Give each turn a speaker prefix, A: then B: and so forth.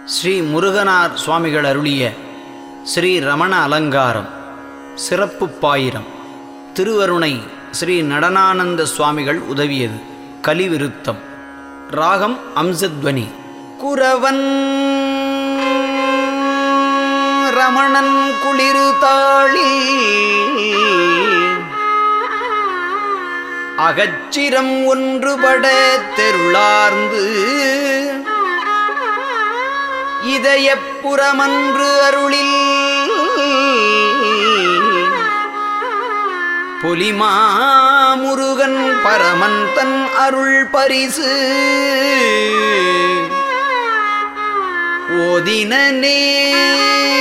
A: ஸ்ரீ முருகனார் சுவாமிகள் அருளிய ஸ்ரீ ரமண அலங்காரம் சிறப்பு பாயிரம் திருவருணை ஸ்ரீ நடனானந்த சுவாமிகள் உதவியது கலிவிருத்தம் ராகம் அம்சத்வனி குரவன் ரமணன் குளிரு அகச்சிரம் ஒன்றுபட தெருளார்ந்து இதயப்புறமன்று அருளில் பொலிமாமுருகன் பரமன் தன் அருள் பரிசு ஓதினே